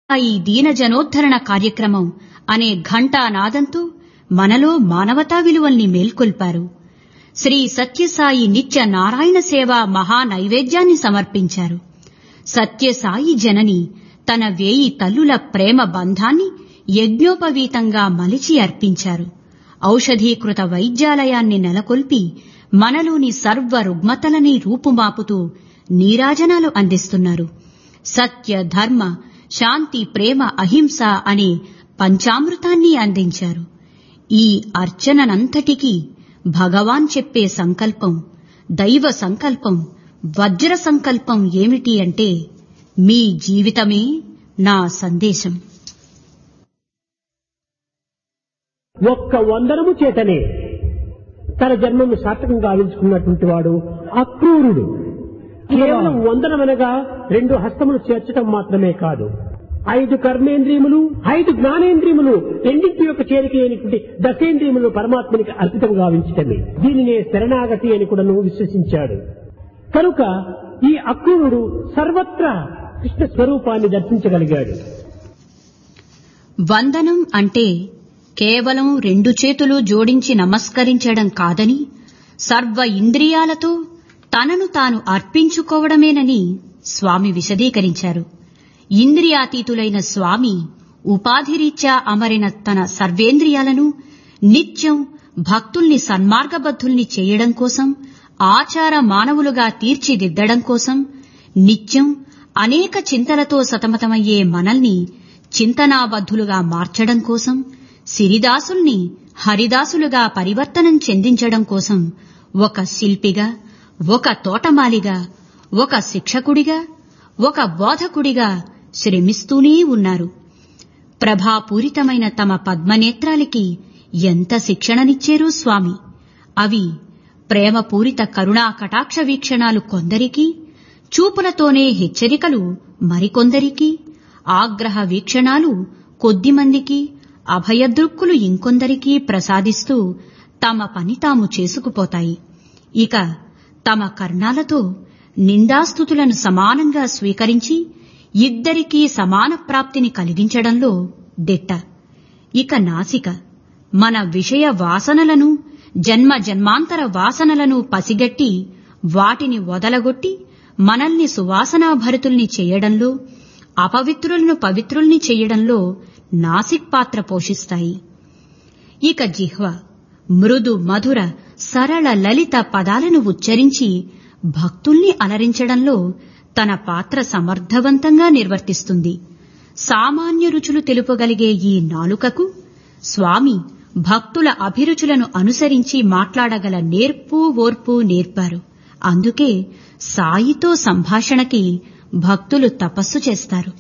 ఈ దీనజనోద్ధరణ కార్యక్రమం అనే ఘంటానాదంతో మనలో మానవతా విలువల్ని మేల్కొల్పారు శ్రీ సత్యసాయి నిత్య నారాయణ సేవ మహా నైవేద్యాన్ని సమర్పించారు సత్యసాయి జనని తన వేయి తల్లుల ప్రేమ బంధాన్ని యజ్ఞోపవీతంగా మలిచి అర్పించారు ఔషధీకృత వైద్యాలయాన్ని నెలకొల్పి మనలోని సర్వ రుగ్మతలని రూపుమాపుతూ నీరాజనాలు అందిస్తున్నారు సత్య ధర్మ శాంతి ప్రేమ అహింస అనే పంచామృతాన్ని అందించారు ఈ అర్చననంతటికీ భగవాన్ చెప్పే సంకల్పం దైవ సంకల్పం వజ్ర సంకల్పం ఏమిటి అంటే మీ జీవితమే నా సందేశం ఒక్క వందనము చేతనే తన జన్మను సార్థకం గావించుకున్నటువంటి వాడు అక్రూరుడు కేవలం వందనమనగా రెండు హస్తములు చేర్చటం మాత్రమే కాదు ఐదు కర్మేంద్రియములు ఐదు జ్ఞానేంద్రియములు రెండింటి యొక్క చేరిక అయినటువంటి దశేంద్రియములు పరమాత్మనికి అర్పితం గావించటమే దీనినే శరణాగతి అని కూడాను విశ్వసించాడు కనుక ఈ అక్రూరుడు సర్వత్రా కృష్ణ స్వరూపాన్ని దర్శించగలిగాడు వందనం అంటే కేవలం రెండు చేతులు జోడించి నమస్కరించడం కాదని సర్వ ఇంద్రియాలతో తనను తాను అర్పించుకోవడమేనని స్వామి విశదీకరించారు ఇంద్రియాతీతులైన స్వామి ఉపాధిరీత్యా అమరిన తన సర్వేంద్రియాలను నిత్యం భక్తుల్ని సన్మార్గబద్ధుల్ని చేయడం కోసం ఆచార మానవులుగా తీర్చిదిద్దడం కోసం నిత్యం అనేక చింతలతో సతమతమయ్యే మనల్ని చింతనాబద్ధులుగా మార్చడం కోసం సిరిదాసుల్ని హరిదాసులుగా పరివర్తనం చెందించడం కోసం ఒక శిల్పిగా ఒక తోటమాలిగా ఒక శిక్షకుడిగా ఒక బోధకుడిగా శ్రమిస్తూనే ఉన్నారు ప్రభాపూరితమైన తమ పద్మనేత్రాలకి ఎంత శిక్షణనిచ్చారో స్వామి అవి ప్రేమపూరిత కరుణా కటాక్ష వీక్షణాలు కొందరికి చూపులతోనే హెచ్చరికలు మరికొందరికి ఆగ్రహ వీక్షణాలు కొద్దిమందికి అభయదృక్కులు ఇంకొందరికి ప్రసాదిస్తూ తమ పని తాము చేసుకుపోతాయి ఇక తమ కర్ణాలతో నిందాస్తుతులను సమానంగా స్వీకరించి ఇద్దరికీ సమాన ప్రాప్తిని కలిగించడంలో దిట్ట ఇక నాసిక మన విషయ వాసనలను జన్మ జన్మాంతర వాసనలను పసిగట్టి వాటిని వదలగొట్టి మనల్ని సువాసనాభరితుల్ని చేయడంలో అపవిత్రులను పవిత్రుల్ని చేయడంలో నాసిక్ పాత్ర పోషిస్తాయి ఇక జిహ్వ మృదు మధుర సరళ లలిత పదాలను ఉచ్చరించి భక్తుల్ని అలరించడంలో తన పాత్ర సమర్థవంతంగా నిర్వర్తిస్తుంది సామాన్య రుచులు తెలుపగలిగే ఈ నాలుకకు స్వామి భక్తుల అభిరుచులను అనుసరించి మాట్లాడగల నేర్పు ఓర్పు నేర్పారు అందుకే సాయితో సంభాషణకి భక్తులు తపస్సు చేస్తారు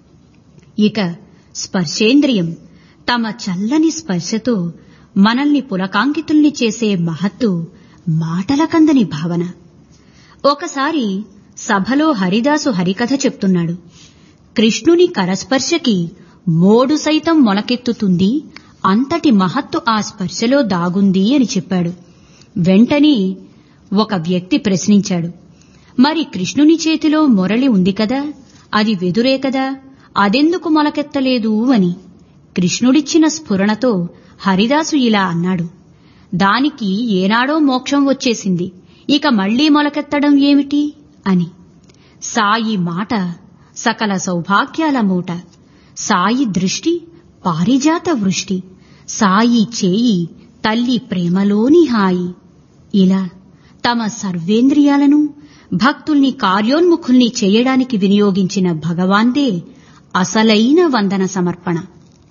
ఇక స్పర్శేంద్రియం తమ చల్లని స్పర్శతో మనల్ని పులకాంకితుల్ని చేసే మహత్తు మాటలకందని భావన ఒకసారి సభలో హరిదాసు హరికథ చెప్తున్నాడు కృష్ణుని కరస్పర్శకి మోడు సైతం మొలకెత్తుతుంది అంతటి మహత్తు ఆ స్పర్శలో దాగుంది అని చెప్పాడు వెంటనే ఒక వ్యక్తి ప్రశ్నించాడు మరి కృష్ణుని చేతిలో మొరలి ఉంది కదా అది వెదురే కదా అదెందుకు మొలకెత్తలేదు అని కృష్ణుడిచ్చిన స్ఫురణతో హరిదాసు ఇలా అన్నాడు దానికి ఏనాడో మోక్షం వచ్చేసింది ఇక మళ్లీ మొలకెత్తడం ఏమిటి అని సాయి మాట సకల సౌభాగ్యాల మూట సాయి దృష్టి పారిజాత వృష్టి సాయి చేయి తల్లి ప్రేమలోని హాయి ఇలా తమ సర్వేంద్రియాలను భక్తుల్ని కార్యోన్ముఖుల్ని చేయడానికి వినియోగించిన భగవాన్దే అసలైన వందన సమర్పణ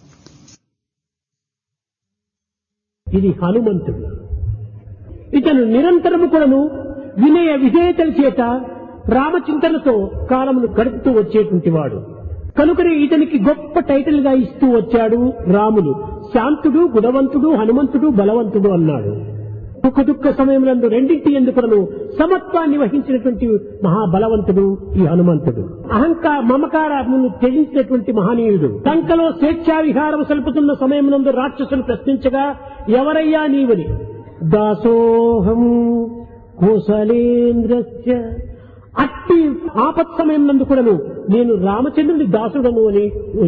ఇది హనుమంతుడు ఇతను నిరంతరము కూడాను వినయ విధేయతల చేత రామచింతనతో కాలమును గడుపుతూ వచ్చేటువంటి వాడు కనుకనే ఇతనికి గొప్ప టైటిల్ గా ఇస్తూ వచ్చాడు రాములు శాంతుడు గుణవంతుడు హనుమంతుడు బలవంతుడు అన్నాడు సుఖ దుఃఖ సమయములందు రెండింటి ఎందుకును సమత్వాన్ని వహించినటువంటి మహాబలవంతుడు ఈ హనుమంతుడు అహంకార మమకారమును త్యజించినటువంటి మహనీయుడు లంకలో స్వేచ్ఛా విహారం సలుపుతున్న సమయమునందు రాక్షసులు ప్రశ్నించగా ఎవరయ్యా నీవని దాసోహం కోసలేంద్రస్య అట్టి ఆపత్ సమయం నందు కూడాను నేను రామచంద్రుని దాసుడను అని